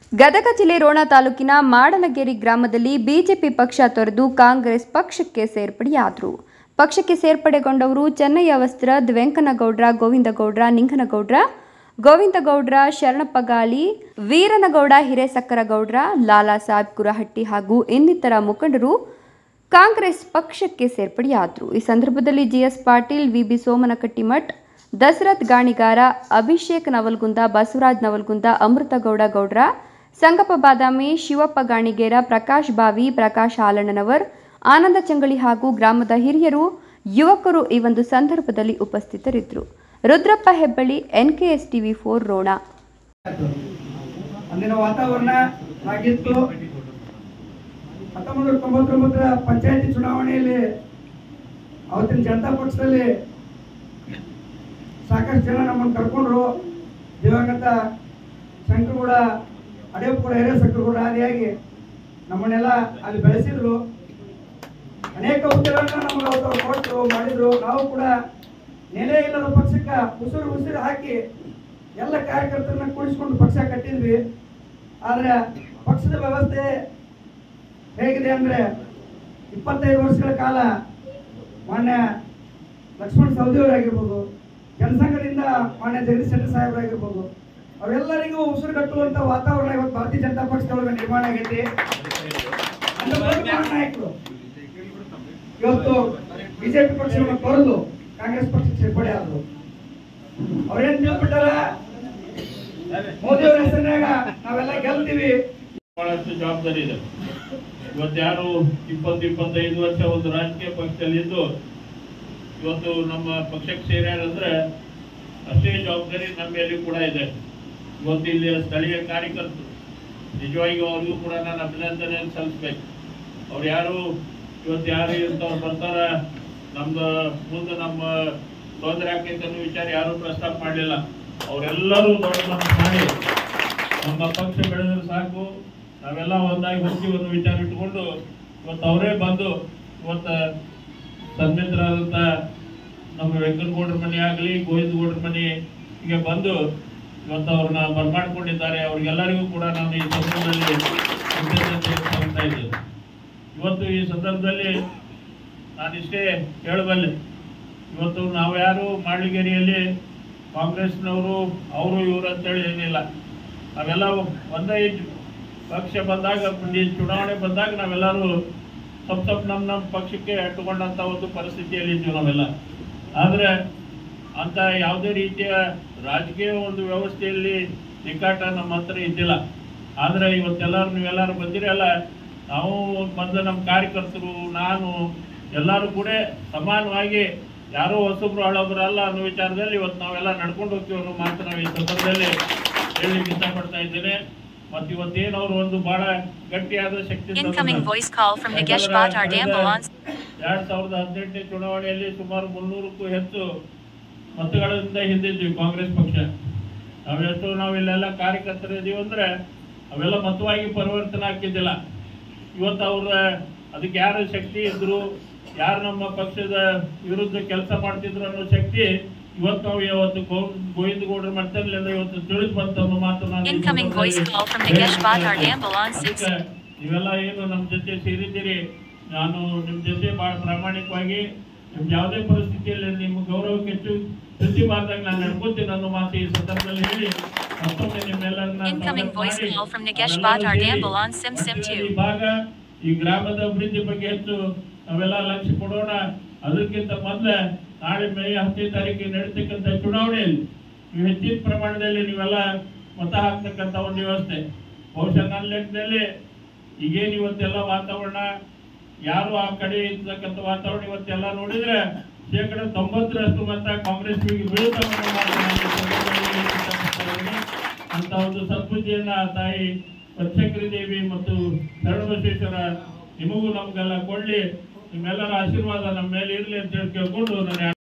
ಗದಗ ಜಿಲ್ಲೆ ರೋಣ ತಾಲೂಕಿನ ಮಾಡಲಗೇರಿ ಗ್ರಾಮದಲ್ಲಿ ಬಿಜೆಪಿ ಪಕ್ಷ ತೊರೆದು ಕಾಂಗ್ರೆಸ್ ಪಕ್ಷಕ್ಕೆ ಸೇರ್ಪಡೆಯಾದರು ಪಕ್ಷಕ್ಕೆ ಸೇರ್ಪಡೆಗೊಂಡವರು ಚೆನ್ನಯ್ಯ ವಸ್ತ್ರದ್ ವೆಂಕನಗೌಡ್ರ ಗೋವಿಂದಗೌಡ್ರ ನಿಂಗನಗೌಡ್ರ ಗೋವಿಂದಗೌಡ್ರ ಶರಣಪ್ಪಗಾಲಿ ವೀರನಗೌಡ ಹಿರೇಸಕ್ಕರಗೌಡ್ರ ಲಾಲಾ ಸಾಹೇಬ್ ಕುರಹಟ್ಟಿ ಹಾಗೂ ಇನ್ನಿತರ ಮುಖಂಡರು ಕಾಂಗ್ರೆಸ್ ಪಕ್ಷಕ್ಕೆ ಸೇರ್ಪಡೆಯಾದರು ಈ ಸಂದರ್ಭದಲ್ಲಿ ಜಿಎಸ್ ಪಾಟೀಲ್ ವಿಬಿ ಸೋಮನಕಟ್ಟಿಮಠ್ ದಸರಥ್ ಗಾಣಿಗಾರ ಅಭಿಷೇಕ್ ನವಲ್ಗುಂದ ಬಸವರಾಜ್ ನವಲ್ಗುಂದ ಅಮೃತಗೌಡ ಗೌಡ್ರ ಸಂಗಪ್ಪ ಬಾದಾಮಿ ಶಿವಪ್ಪ ಗಾಣಿಗೇರ ಪ್ರಕಾಶ್ ಬಾವಿ ಪ್ರಕಾಶ್ ಆಲಣ್ಣನವರ್ ಆನಂದ ಚಂಗಳಿ ಹಾಗೂ ಗ್ರಾಮದ ಹಿರಿಯರು ಯುವಕರು ಈ ಒಂದು ಸಂದರ್ಭದಲ್ಲಿ ಉಪಸ್ಥಿತರಿದ್ದರು Rudrappa Hebballi NKS TV four Ron ಅಂದಿನ ವಾತಾವರಣ ಆಗಿತ್ತು ಹತ್ತೊಂಬತ್ತು ನೂರ ತೊಂಬತ್ತೊಂಬತ್ತರ ಪಂಚಾಯತಿ ಚುನಾವಣೆಯಲ್ಲಿ ಅವತ್ತಿನ ಜನತಾ ಪಕ್ಷದಲ್ಲಿ ಸಾಕಷ್ಟು ಜನ ನಮ್ಮನ್ನು ಕರ್ಕೊಂಡ್ರು ದಿವಂಗತ ಶಂಕರಗೌಡ ಅಡಿಯಪ್ಪಗೌಡ ಹಿರಿಯ ಶಂಕರಗೌಡ ಆದಿಯಾಗಿ ನಮ್ಮನ್ನೆಲ್ಲ ಅಲ್ಲಿ ಬೆಳೆಸಿದ್ರು ಅನೇಕ ಹುದ್ದೆಗಳನ್ನ ನಮಗೆ ಅವತ್ತು ಕೊಟ್ಟರು ಮಾಡಿದ್ರು ನಾವು ಕೂಡ ನೆಲೆ ಇಲ್ಲದ ಪಕ್ಷಕ್ಕೆ ಉಸಿರು ಉಸಿರು ಹಾಕಿ ಎಲ್ಲ ಕಾರ್ಯಕರ್ತರನ್ನ ಕೂಡಿಸ್ಕೊಂಡು ಪಕ್ಷ ಕಟ್ಟಿದ್ವಿ ಆದ್ರೆ ಪಕ್ಷದ ವ್ಯವಸ್ಥೆ ಹೇಗಿದೆ ಅಂದ್ರೆ ಇಪ್ಪತ್ತೈದು ವರ್ಷಗಳ ಕಾಲ ಮಾನ್ಯ ಲಕ್ಷ್ಮಣ ಸವದಿಯವರಾಗಿರ್ಬೋದು ಜನಸಂಘದಿಂದ ಮಾನ್ಯ ಜಗದೀಶ್ ಶೆಟ್ಟರ್ ಸಾಹೇಬರಾಗಿರ್ಬೋದು ಅವರೆಲ್ಲರಿಗೂ ಉಸಿರು ಕಟ್ಟುವಂತ ವಾತಾವರಣ ಇವತ್ತು ಭಾರತೀಯ ಜನತಾ ಪಕ್ಷದೊಳಗೆ ನಿರ್ಮಾಣ ಆಗೈತಿ ಅಂತ ಪ್ರಮುಖ ನಾಯಕರು ಇವತ್ತು ಬಿಜೆಪಿ ಪಕ್ಷವನ್ನು ತೊರೆದು ಕಾಂಗ್ರೆಸ್ ಪಕ್ಷಕ್ಕೆ ಸೇರ್ಪಡೆ ಆದ್ರು ಅವ್ರೇನ್ ತಿಳ್ಬಿಟ್ಟಾರ ಮೋದಿ ಅವರ ಹೆಸರಿನಾಗ ನಾವೆಲ್ಲ ಗೆಲ್ತೀವಿ ಬಹಳಷ್ಟು ಜವಾಬ್ದಾರಿ ಇದೆ ಇವತ್ತು ಯಾರು ಇಪ್ಪತ್ತು ಇಪ್ಪತ್ತೈದು ವರ್ಷ ಒಂದು ರಾಜಕೀಯ ಪಕ್ಷದಲ್ಲಿದ್ದು ಇವತ್ತು ನಮ್ಮ ಪಕ್ಷಕ್ಕೆ ಸೇರ್ಯಾರಂದ್ರೆ ಅಷ್ಟೇ ಜವಾಬ್ದಾರಿ ನಮ್ಮ ಮೇಲೂ ಕೂಡ ಇದೆ ಇವತ್ತು ಇಲ್ಲಿ ಸ್ಥಳೀಯ ಕಾರ್ಯಕರ್ತರು ನಿಜವಾಗಿಯೂ ಅವ್ರಿಗೂ ಕೂಡ ನಾನು ಅಭಿನಂದನೆ ಸಲ್ಲಿಸ್ಬೇಕು ಅವ್ರು ಯಾರು ಇವತ್ತು ಯಾರು ಇಂಥವ್ರು ಬರ್ತಾರ ನಮ್ದು ಮುಂದೆ ನಮ್ಮ ತೊಂದರೆ ಆಕೈತೆ ಅನ್ನೋ ವಿಚಾರ ಯಾರು ಪ್ರಸ್ತಾಪ ಮಾಡಲಿಲ್ಲ ಅವರೆಲ್ಲರೂ ದೊಡ್ಡ ಮನಸ್ಸು ಮಾಡಿ ನಮ್ಮ ಪಕ್ಷ ಬೆಳೆದ್ರೆ ಸಾಕು ನಾವೆಲ್ಲ ಒಂದಾಗಿ ಹೋಗ್ತೀವಿ ಅನ್ನೋ ವಿಚಾರ ಇಟ್ಕೊಂಡು ಇವತ್ತು ಅವರೇ ಬಂದು ಇವತ್ತು ಸನ್ಮಿತ್ರರಾದಂಥ ನಮ್ಮ ವೆಂಕಟಗೌಡ್ರ ಮನೆ ಆಗಲಿ ಗೋವಿಂದಗೌಡ್ರ ಮನೆಗೆ ಬಂದು ಇವತ್ತು ಅವ್ರನ್ನ ಬರ್ಮಾಡ್ಕೊಂಡಿದ್ದಾರೆ ಅವ್ರಿಗೆಲ್ಲರಿಗೂ ಕೂಡ ನಾನು ಈ ಸಂದರ್ಭದಲ್ಲಿ ಕೃತಜ್ಞತೆ ಸಲ್ಲಿಸ್ತಾ ಇದ್ದೇನೆ ಇವತ್ತು ಈ ಸಂದರ್ಭದಲ್ಲಿ ನಾನಿಷ್ಟೇ ಹೇಳಬಲ್ಲೆ ಇವತ್ತು ನಾವು ಯಾರು ಮಾಳಿಗೇರಿಯಲ್ಲಿ ಕಾಂಗ್ರೆಸ್ನವರು ಅವರು ಇವರು ಅಂತೇಳಿ ಏನಿಲ್ಲ ನಾವೆಲ್ಲ ಒಂದೇ ಇದ್ವಿ. ಪಕ್ಷ ಬಂದಾಗ ಈ ಚುನಾವಣೆ ಬಂದಾಗ ನಾವೆಲ್ಲರೂ ಸ್ವಲ್ಪ ಸ್ವಲ್ಪ ನಮ್ಮ ನಮ್ಮ ಪಕ್ಷಕ್ಕೆ ಅಟ್ಟುಕೊಂಡಂತ ಒಂದು ಪರಿಸ್ಥಿತಿಯಲ್ಲಿ ಇದ್ವಿ ನಾವೆಲ್ಲ ಆದರೆ ಅಂತ ಯಾವುದೇ ರೀತಿಯ ರಾಜಕೀಯ ಒಂದು ವ್ಯವಸ್ಥೆಯಲ್ಲಿ ನಿಕಾಟ ನಮ್ಮ ಹತ್ರ ಇದ್ದಿಲ್ಲ ಆದರೆ ಇವತ್ತೆಲ್ಲರೂ ನೀವೆಲ್ಲರೂ ಬಂದಿರಲ್ಲ ನಾವು ಬಂದ ನಮ್ಮ ಕಾರ್ಯಕರ್ತರು ನಾನು ಎಲ್ಲರೂ ಕೂಡ ಸಮಾನವಾಗಿ ಯಾರೋ ಹೊಸಬ್ರು ಹಳಬ್ರು ಅಲ್ಲ ಅನ್ನೋ ವಿಚಾರದಲ್ಲಿ ಇವತ್ತು ನಾವೆಲ್ಲ ನಡ್ಕೊಂಡು ಹೋಗ್ತೀವಿ ಅನ್ನೋ ಮಾತು ನಾವು ಈ ಸಂದರ್ಭದಲ್ಲಿ ಹೇಳಲಿಕ್ಕೆ ಇಷ್ಟಪಡ್ತಾ ಇದ್ದೇನೆ ಮತ್ತು ಇವತ್ತೇನು ಅವರು ಒಂದು ಬಹಳ ಗಟ್ಟಿಯಾದ ಶಕ್ತಿ Incoming ತಂದ್ರು. voice call from Nagesh Bhatt, our ambulance. ಎರಡ್ ಸಾವಿರದ ಹದಿನೆಂಟನೇ ಚುನಾವಣೆಯಲ್ಲಿ ಸುಮಾರು ಮುನ್ನೂರಕ್ಕೂ ಹೆಚ್ಚು ಮತಗಳಿಂದ ಹಿಂದಿದ್ವಿ ಕಾಂಗ್ರೆಸ್ ಪಕ್ಷ ನಾವೆಷ್ಟು ನಾವು ಇಲ್ಲೆಲ್ಲ ಕಾರ್ಯಕರ್ತರು ಇದೀವಿ ಅಂದ್ರೆ ಅವೆಲ್ಲ ಮತವಾಗಿ ಪರಿವರ್ತನೆ ಹಾಕಿದ್ದಿಲ್ಲ ಇವತ್ತು ಅವ್ರ ಅದಕ್ಕೆ ಯಾರು ಶಕ್ತಿ ಇದ್ರು ಯಾರು ನಮ್ಮ ಪಕ್ಷದ ವಿರುದ್ಧ ಕೆಲಸ ಮಾಡ್ತಿದ್ರು ಅನ್ನೋ ಶಕ್ತಿ ಇವತ್ತು ನಾವು ಇವತ್ತು ಗೋ- ಗೋವಿಂದಗೌಡರ ಮಟ್ಟದಿಂದ ಇವತ್ತು ತಿಳಿದು ಬಂತ ಅನ್ನೋ ಮಾತು ನಾನು ಈ Incoming voice ಸಂದರ್ಭದಲ್ಲಿ call from Nagesh Bhatt, our ಹೇಳ್ತೀನಿ. ambulance six. ಅದಕ್ಕೆ ನೀವೆಲ್ಲ ಏನು ನಮ್ಮ ಜೊತೆ ಸೇರಿದ್ದೀರಿ ನಾನು ನಿಮ್ಮ ಜೊತೆ ಬಹಳ ಪ್ರಾಮಾಣಿಕವಾಗಿ ನಿಮ್ಗೆ ಯಾವುದೇ ಪರಿಸ್ಥಿತಿಯಲ್ಲಿ ನಿಮ್ಮ ಗೌರವಕ್ಕೆ ಹೆಚ್ಚು ಚ್ಯುತಿ ಬಾರ್ದಾಗ ನಾನು ನಡ್ಕೋತೀನಿ ಅನ್ನೋ ಮಾತು ಈ ಸಂದರ್ಭದಲ್ಲಿ ಹೇಳಿ ಮತ್ತೊಮ್ಮೆ ನಿಮ್ಮೆಲ್ಲರನ್ನ Incoming ಸ್ವಾಗತ voice ಮಾಡಿ, call from Nagesh ನಾವೆಲ್ಲರೂ Bhatt, our ಸೇರಿ ambulance sim sim ಪಕ್ಷದ two. ಈ ಭಾಗ ಈ ಗ್ರಾಮದ ಅಭಿವೃದ್ಧಿ ಬಗ್ಗೆ ಹೆಚ್ಚು ನಾವೆಲ್ಲ ಲಕ್ಷ್ಯ ಕೊಡೋಣ ಅದಕ್ಕಿಂತ ಮೊದಲೇ ನಾಳೆ ಮೇ ಹತ್ತನೇ ತಾರೀಕಿಗೆ ನಡೀತಕ್ಕಂಥ ಚುನಾವಣೆಯಲ್ಲಿ ನೀವು ಹೆಚ್ಚಿನ ಪ್ರಮಾಣದಲ್ಲಿ ನೀವೆಲ್ಲ ಮತ ಹಾಕ್ತಕ್ಕಂಥ ಒಂದು ವ್ಯವಸ್ಥೆ ಬಹುಶಃ ನನ್ನ ಲೆಕ್ಕದಲ್ಲಿ ಈಗೇನು ಇವತ್ತೆಲ್ಲ ವಾತಾವರಣ ಯಾರು ಆ ಕಡೆ ಇರ್ತಕ್ಕಂಥ ವಾತಾವರಣ ಇವತ್ತೆಲ್ಲ ನೋಡಿದ್ರೆ ಶೇಕಡ ತೊಂಬತ್ತರಷ್ಟು ಮತ ಕಾಂಗ್ರೆಸ್ ಬೀಳುತ್ತೆ ಅನ್ನೋ ಮಾತು ನಾನು ಈ ಸಂದರ್ಭದಲ್ಲಿ ಹೇಳಲಿಕ್ಕೆ ಇಷ್ಟಪಡ್ತಾ ಇದ್ದೀನಿ. ಅಂತ ಒಂದು ಸದ್ಬುದ್ಧಿಯನ್ನ ತಾಯಿ ಪಂಚಕ್ರಿ ದೇವಿ ಮತ್ತು ಶರಣಬಸವೇಶ್ವರ ನಿಮಗೂ ನಮಗೆಲ್ಲ ಕೊಡ್ಲಿ ನಿಮ್ಮೆಲ್ಲರ ಆಶೀರ್ವಾದ ನಮ್ಮ ಮೇಲೆ ಇರಲಿ ಅಂತ ಹೇಳಿ ಕೇಳ್ಕೊಂಡು ನನ್ನ